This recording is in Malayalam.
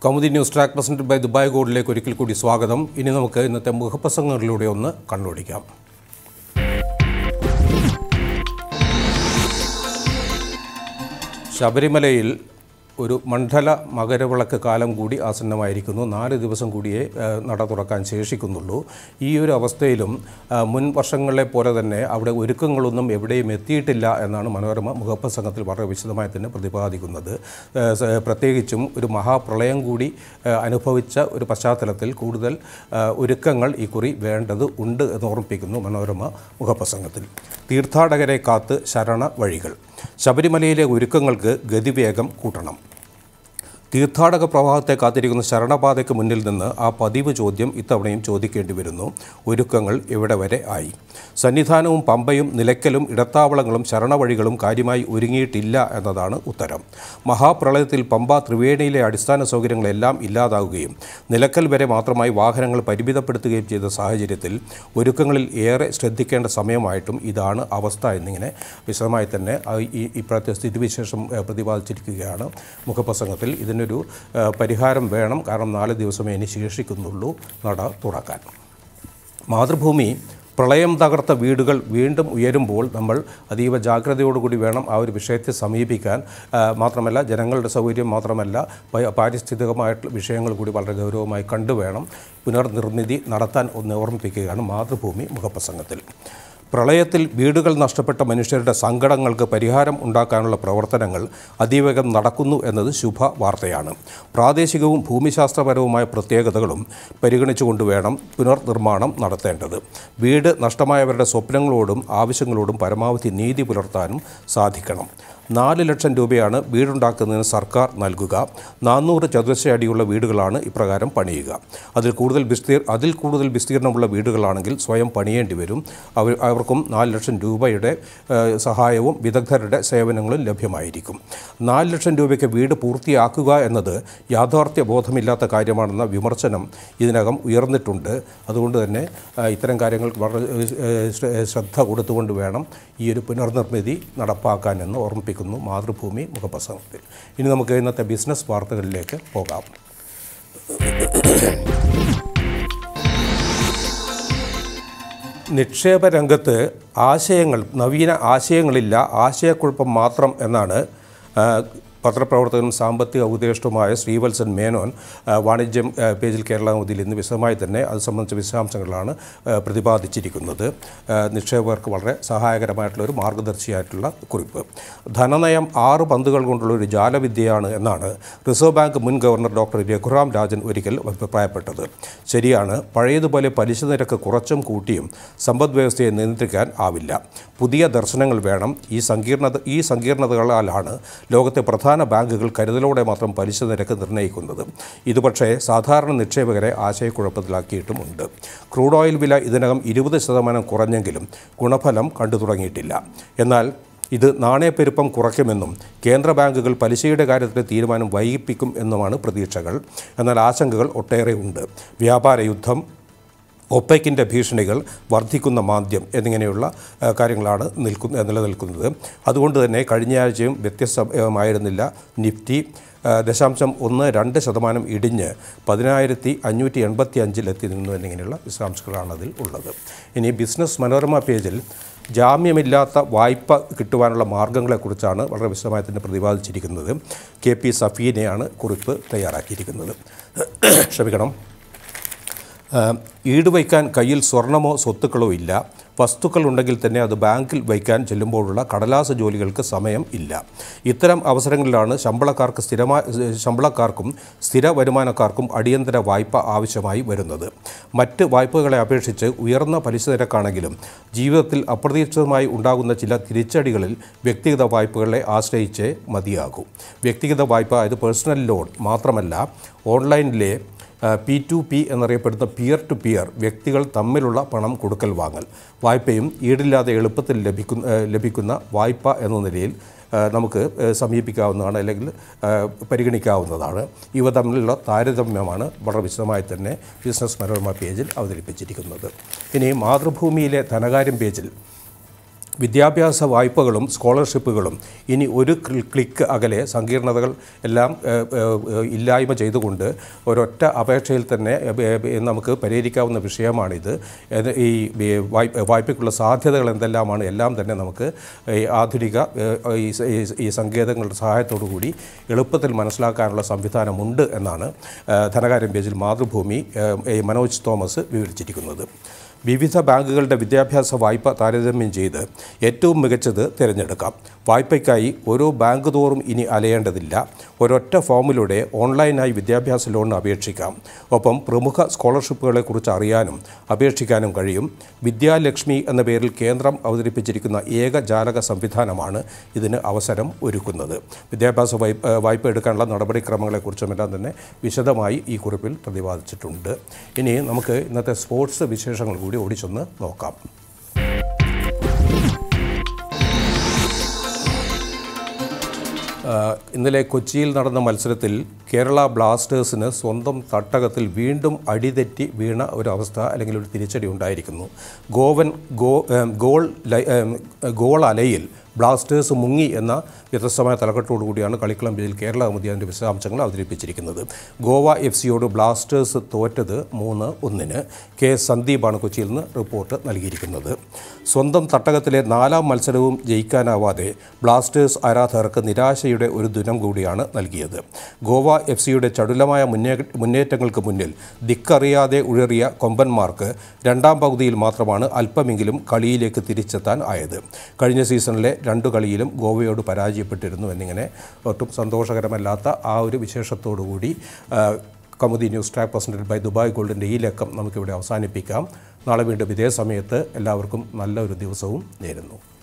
Kaumudi news track present by Dubai ഗോൾഡിലേക്ക് ഒരിക്കൽ കൂടി സ്വാഗതം ഇനി നമുക്ക് ഇന്നത്തെ മുഖപ്രസംഗങ്ങളിലൂടെ ഒന്ന് കണ്ണോടിക്കാം ശബരിമലയിൽ ഒരു മണ്ഡല മകരവിളക്ക് കാലം കൂടി ആസന്നമായിരിക്കുന്നു നാല് ദിവസം കൂടിയേ ആ, നട തുറക്കാൻ ശേഷിക്കുന്നുള്ളൂ ഈ ഒരു അവസ്ഥയിലും ആ, മുൻ വർഷങ്ങളെ പോലെ തന്നെ അവിടെ ഒരുക്കങ്ങളൊന്നും എവിടെയും എത്തിയിട്ടില്ല എന്നാണ് മനോരമ മുഖപ്രസംഗത്തിൽ വളരെ വിശദമായി തന്നെ പ്രതിപാദിക്കുന്നത് ആ, സ- പ്രത്യേകിച്ചും ഒരു മഹാപ്രളയം കൂടി ആ, അനുഭവിച്ച ഒരു പശ്ചാത്തലത്തിൽ കൂടുതൽ ആ, ഒരുക്കങ്ങൾ ഈ കുറി വേണ്ടത് ഉണ്ട് എന്ന് ഓർമ്മിപ്പിക്കുന്നു മനോരമ മുഖപ്രസംഗത്തിൽ തീർത്ഥാടകരെ കാത്ത് ശരണ വഴികൾ ശബരിമലയിലെ ഒരുക്കങ്ങൾക്ക് ഗതിവേഗം കൂട്ടണം തീർത്ഥാടക പ്രവാഹത്തെ കാത്തിരിക്കുന്ന ശരണപാതയ്ക്ക് മുന്നിൽ നിന്ന് ആ പതിവ് ചോദ്യം ഇത്തവണയും ചോദിക്കേണ്ടി വരുന്നു ഒരുക്കങ്ങൾ എവിടെ വരെ ആയി സന്നിധാനവും പമ്പയും നിലയ്ക്കലും ഇടത്താവളങ്ങളും ശരണവഴികളും കാര്യമായി ഒരുങ്ങിയിട്ടില്ല എന്നതാണ് ഉത്തരം മഹാപ്രളയത്തിൽ പമ്പ ത്രിവേണിയിലെ അടിസ്ഥാന സൗകര്യങ്ങളെല്ലാം ഇല്ലാതാവുകയും നിലക്കൽ വരെ മാത്രമായി വാഹനങ്ങൾ പരിമിതപ്പെടുത്തുകയും ചെയ്ത സാഹചര്യത്തിൽ ഒരുക്കങ്ങളിൽ ഏറെ ശ്രദ്ധിക്കേണ്ട സമയമായിട്ടും ഇതാണ് അവസ്ഥ എന്നിങ്ങനെ വിശദമായി തന്നെ ആ ഈ ഇപ്പോഴത്തെ സ്ഥിതിവിശേഷം ഏഹ്, പ്രതിപാദിച്ചിരിക്കുകയാണ് മുഖപ്രസംഗത്തിൽ ഇതിനൊരു ഏഹ്, പരിഹാരം വേണം കാരണം നാല് ദിവസമേ ഇനി ശേഷിക്കുന്നുള്ളൂ നട തുറക്കാൻ മാതൃഭൂമി പ്രളയം തകർത്ത വീടുകൾ വീണ്ടും ഉയരുമ്പോൾ നമ്മൾ അതീവ ജാഗ്രതയോടുകൂടി വേണം ആ ഒരു വിഷയത്തെ സമീപിക്കാൻ ആ, മാത്രമല്ല ജനങ്ങളുടെ സൗകര്യം മാത്രമല്ല പ- പാരിസ്ഥിതികമായിട്ടുള്ള വിഷയങ്ങൾ കൂടി വളരെ ഗൗരവമായി കണ്ടുവേണം പുനർനിർമ്മിതി നടത്താൻ ഒന്ന് ഓർമ്മിപ്പിക്കുകയാണ് മാതൃഭൂമി മുഖപ്രസംഗത്തിൽ പ്രളയത്തിൽ വീടുകൾ നഷ്ടപ്പെട്ട മനുഷ്യരുടെ സങ്കടങ്ങൾക്ക് പരിഹാരം ഉണ്ടാക്കാനുള്ള പ്രവർത്തനങ്ങൾ അതിവേഗം നടക്കുന്നു എന്നത് ശുഭ വാർത്തയാണ് പ്രാദേശികവും ഭൂമിശാസ്ത്രപരവുമായ പ്രത്യേകതകളും പരിഗണിച്ചുകൊണ്ട് വേണം പുനർനിർമ്മാണം നടത്തേണ്ടത് വീട് നഷ്ടമായവരുടെ സ്വപ്നങ്ങളോടും ആവശ്യങ്ങളോടും പരമാവധി നീതി പുലർത്താനും സാധിക്കണം നാല് ലക്ഷം രൂപയാണ് വീടുണ്ടാക്കുന്നതിന് സർക്കാർ നൽകുക നാനൂറ് ചതുരശ്ര അടിയുള്ള വീടുകളാണ് ഇപ്രകാരം പണിയുക അതിൽ കൂടുതൽ വിസ്തീർ അതിൽ കൂടുതൽ വിസ്തീർണമുള്ള വീടുകളാണെങ്കിൽ സ്വയം പണിയേണ്ടി വരും അവർ അവർക്കും നാല് ലക്ഷം രൂപയുടെ ഏഹ്, സഹായവും വിദഗ്ധരുടെ സേവനങ്ങളും ലഭ്യമായിരിക്കും നാല് ലക്ഷം രൂപയ്ക്ക് വീട് പൂർത്തിയാക്കുക എന്നത് യാഥാർത്ഥ്യ ബോധമില്ലാത്ത കാര്യമാണെന്ന വിമർശനം ഇതിനകം ഉയർന്നിട്ടുണ്ട് അതുകൊണ്ട് തന്നെ ആ, ഇത്തരം കാര്യങ്ങൾ വളരെ ഏഹ്, ശ്ര- ശ്രദ്ധ കൊടുത്തുകൊണ്ട് വേണം ഈ ഒരു പുനർനിർമ്മിതി നടപ്പാക്കാൻ എന്ന് ഓർമ്മിപ്പിക്കുന്നു മാതൃഭൂമി മുഖപ്രസംഗത്തിൽ ഇനി നമുക്ക് ഇന്നത്തെ ബിസിനസ് വാർത്തകളിലേക്ക് പോകാം നിക്ഷേപ രംഗത്ത് ആശയങ്ങൾ നവീന ആശയങ്ങളില്ല ആശയക്കുഴപ്പം മാത്രം എന്നാണ് ആ, പത്രപ്രവർത്തകനും സാമ്പത്തിക ഉപദേഷ്ടവുമായ ശ്രീവത്സൻ മേനോൻ ആ, വാണിജ്യം ആ, പേജിൽ കേരളാമുദിയിൽ ഇന്ന് വിശദമായി തന്നെ അത് സംബന്ധിച്ച വിശദാംശങ്ങളാണ് ആ, പ്രതിപാദിച്ചിരിക്കുന്നത് ആ, നിക്ഷേപകർക്ക് വളരെ സഹായകരമായിട്ടുള്ള ഒരു മാർഗദർശിയായിട്ടുള്ള കുറിപ്പ് ധനനയം ആറ് പന്തുകൾ കൊണ്ടുള്ള ഒരു ജാലവിദ്യയാണ് എന്നാണ് റിസർവ് ബാങ്ക് മുൻ ഗവർണർ ഡോക്ടർ രഘുറാം രാജൻ ഒരിക്കൽ അഭിപ്രായപ്പെട്ടത് ശരിയാണ് പഴയതുപോലെ പലിശ നിരക്ക് കുറച്ചും കൂട്ടിയും സമ്പദ് വ്യവസ്ഥയെ നിയന്ത്രിക്കാൻ ആവില്ല പുതിയ ദർശനങ്ങൾ വേണം ഈ സങ്കീർണത ഈ സങ്കീർണതകളാലാണ് ലോകത്തെ പ്രധാന ബാങ്കുകൾ കരുതലോടെ മാത്രം പലിശ നിരക്ക് നിർണ്ണയിക്കുന്നത് ഇത് പക്ഷേ സാധാരണ നിക്ഷേപകരെ ആശയക്കുഴപ്പത്തിലാക്കിയിട്ടുമുണ്ട് ക്രൂഡ് ഓയിൽ വില ഇതിനകം ഇരുപത് ശതമാനം കുറഞ്ഞെങ്കിലും ഗുണഫലം കണ്ടു തുടങ്ങിയിട്ടില്ല എന്നാൽ ഇത് നാണയപ്പെരുപ്പം കുറയ്ക്കുമെന്നും കേന്ദ്ര ബാങ്കുകൾ പലിശയുടെ കാര്യത്തിൽ തീരുമാനം വൈകിപ്പിക്കും എന്നുമാണ് പ്രതീക്ഷകൾ എന്നാൽ ആശങ്കകൾ ഒട്ടേറെ ഉണ്ട് വ്യാപാര യുദ്ധം ഒപ്പേക്കിൻ്റെ ഭീഷണികൾ വർദ്ധിക്കുന്ന മാന്ദ്യം എന്നിങ്ങനെയുള്ള ആ, കാര്യങ്ങളാണ് നിൽക്കുന്ന നിലനിൽക്കുന്നത് അതുകൊണ്ട് തന്നെ കഴിഞ്ഞ ആഴ്ചയും വ്യത്യസ്തമായിരുന്നില്ല നിഫ്റ്റി ആ, ദശാംശം ഒന്ന് രണ്ട് ശതമാനം ഇടിഞ്ഞ് പതിനായിരത്തി അഞ്ഞൂറ്റി എൺപത്തി അഞ്ചിലെത്തി നിന്നു എന്നിങ്ങനെയുള്ള വിശദാംശങ്ങളാണ് അതിൽ ഉള്ളത് ഇനി ബിസിനസ് മനോരമ പേജിൽ ജാമ്യമില്ലാത്ത വായ്പ കിട്ടുവാനുള്ള മാർഗങ്ങളെക്കുറിച്ചാണ് വളരെ വിശദമായി തന്നെ പ്രതിപാദിച്ചിരിക്കുന്നത് കെ പി സഫീനെയാണ് കുറിപ്പ് തയ്യാറാക്കിയിരിക്കുന്നത് ക്ഷമിക്കണം ആഹ് ഈട് വയ്ക്കാൻ കയ്യിൽ സ്വർണമോ സ്വത്തുക്കളോ ഇല്ല വസ്തുക്കൾ ഉണ്ടെങ്കിൽ തന്നെ അത് ബാങ്കിൽ വയ്ക്കാൻ ചെല്ലുമ്പോഴുള്ള കടലാസ ജോലികൾക്ക് സമയം ഇല്ല ഇത്തരം അവസരങ്ങളിലാണ് ശമ്പളക്കാർക്ക് സ്ഥിരമായ ശമ്പളക്കാർക്കും സ്ഥിര വരുമാനക്കാർക്കും അടിയന്തര വായ്പ ആവശ്യമായി വരുന്നത് മറ്റ് വായ്പകളെ അപേക്ഷിച്ച് ഉയർന്ന പലിശ നിരക്കാണെങ്കിലും ജീവിതത്തിൽ അപ്രതീക്ഷിതമായി ഉണ്ടാകുന്ന ചില തിരിച്ചടികളിൽ വ്യക്തിഗത വായ്പകളെ ആശ്രയിച്ചേ മതിയാകൂ വ്യക്തിഗത വായ്പ അത് പേഴ്സണൽ ലോൺ മാത്രമല്ല ഓൺലൈനിലെ പി ടു പി എന്നറിയപ്പെടുന്ന പിയർ ടു പിയർ വ്യക്തികൾ തമ്മിലുള്ള പണം കൊടുക്കൽ വാങ്ങൽ വായ്പയും ഈടില്ലാതെ എളുപ്പത്തിൽ ലഭിക്കുന്ന ഏഹ് ലഭിക്കുന്ന വായ്പ എന്ന നിലയിൽ ഏഹ് നമുക്ക് ഏഹ് സമീപിക്കാവുന്നതാണ് അല്ലെങ്കിൽ ഏഹ് പരിഗണിക്കാവുന്നതാണ് ഇവ തമ്മിലുള്ള താരതമ്യമാണ് വളരെ വിശദമായി തന്നെ ബിസിനസ് മനോരമ പേജിൽ അവതരിപ്പിച്ചിരിക്കുന്നത് ഇനി മാതൃഭൂമിയിലെ ധനകാര്യം പേജിൽ വിദ്യാഭ്യാസ വായ്പകളും സ്കോളർഷിപ്പുകളും ഇനി ഒരു ക്ലി- ക്ലിക്ക് അകലെ സങ്കീർണതകൾ എല്ലാം ഏഹ്, ഏഹ്, ഇല്ലായ്മ ചെയ്തുകൊണ്ട് ഒരൊറ്റ അപേക്ഷയിൽ തന്നെ ഏഹ്, ഏഹ്, നമുക്ക് പരിഹരിക്കാവുന്ന വിഷയമാണിത് ഇത് ഈ ഈ വായ്പ വായ്പയ്ക്കുള്ള സാധ്യതകൾ എന്തെല്ലാമാണ് എല്ലാം തന്നെ നമുക്ക് ഈ ആധുനിക ഏഹ്, ഈ സ- ഈ- ഈ സങ്കേതങ്ങളുടെ സഹായത്തോടു കൂടി എളുപ്പത്തിൽ മനസ്സിലാക്കാനുള്ള സംവിധാനമുണ്ട് എന്നാണ് ഏഹ്, ധനകാര്യം പേജിൽ മാതൃഭൂമി ഏഹ്, ഈ മനോജ് തോമസ് വിവരിച്ചിരിക്കുന്നത് വിവിധ ബാങ്കുകളുടെ വിദ്യാഭ്യാസ വായ്പ താരതമ്യം ചെയ്ത് ഏറ്റവും മികച്ചത് തിരഞ്ഞെടുക്കാം വായ്പയ്ക്കായി ഓരോ ബാങ്ക് തോറും ഇനി അലയേണ്ടതില്ല ഒരൊറ്റ ഫോമിലൂടെ ഓൺലൈനായി വിദ്യാഭ്യാസ ലോണിന് അപേക്ഷിക്കാം ഒപ്പം പ്രമുഖ സ്കോളർഷിപ്പുകളെക്കുറിച്ച് അറിയാനും അപേക്ഷിക്കാനും കഴിയും വിദ്യാലക്ഷ്മി എന്ന പേരിൽ കേന്ദ്രം അവതരിപ്പിച്ചിരിക്കുന്ന ഏക ജാലക സംവിധാനമാണ് ഇതിന് അവസരം ഒരുക്കുന്നത് വിദ്യാഭ്യാസ വായ്പ വായ്പ എടുക്കാനുള്ള നടപടിക്രമങ്ങളെക്കുറിച്ചുമെല്ലാം തന്നെ വിശദമായി ഈ കുറിപ്പിൽ പ്രതിപാദിച്ചിട്ടുണ്ട് ഇനി നമുക്ക് ഇന്നത്തെ സ്പോർട്സ് വിശേഷങ്ങൾ കൂടി ഓടിച്ചൊന്ന് നോക്കാം ആഹ് ഇന്നലെ കൊച്ചിയിൽ നടന്ന മത്സരത്തിൽ കേരള ബ്ലാസ്റ്റേഴ്സിന് സ്വന്തം തട്ടകത്തിൽ വീണ്ടും അടിതെറ്റി വീണ ഒരു അവസ്ഥ അല്ലെങ്കിൽ ഒരു തിരിച്ചടി ഉണ്ടായിരിക്കുന്നു ഗോവൻ ഗോ ഏം, ഗോൾ ലൈ- ഏം, ഗോൾ അലയിൽ ബ്ലാസ്റ്റേഴ്സ് മുങ്ങി എന്ന വ്യത്യസ്തമായ തലക്കെട്ടോടു കൂടിയാണ് കളിക്കളം പേജിൽ കേരള കൗമുദി അതിൻ്റെ വിശദാംശങ്ങൾ അവതരിപ്പിച്ചിരിക്കുന്നത് ഗോവ എഫ് സിയോട് ബ്ലാസ്റ്റേഴ്സ് തോറ്റത് മൂന്ന് ഒന്നിന് കെ സന്ദീപാണ് കൊച്ചിയിൽ നിന്ന് റിപ്പോർട്ട് നൽകിയിരിക്കുന്നത് സ്വന്തം തട്ടകത്തിലെ നാലാം മത്സരവും ജയിക്കാനാവാതെ ബ്ലാസ്റ്റേഴ്സ് ആരാധകർക്ക് നിരാശയുടെ ഒരു ദിനം കൂടിയാണ് നൽകിയത് ഗോവ എഫ് സിയുടെ ചടുലമായ മുന്നേ മുന്നേറ്റങ്ങൾക്ക് മുന്നിൽ ദിക്കറിയാതെ ഉഴറിയ കൊമ്പന്മാർക്ക് രണ്ടാം പകുതിയിൽ മാത്രമാണ് അല്പമെങ്കിലും കളിയിലേക്ക് തിരിച്ചെത്താൻ ആയത് കഴിഞ്ഞ സീസണിലെ രണ്ട് കളിയിലും ഗോവയോട് പരാജയപ്പെട്ടിരുന്നു എന്നിങ്ങനെ ഒട്ടും സന്തോഷകരമല്ലാത്ത ആ ഒരു വിശേഷത്തോടുകൂടി ആ, Kaumudi news track presented by Dubai ഗോൾഡിൻ്റെ ഈ ലക്കം നമുക്കിവിടെ അവസാനിപ്പിക്കാം നാളെ വീണ്ടും ഇതേ സമയത്ത് എല്ലാവർക്കും നല്ലൊരു ദിവസവും നേരുന്നു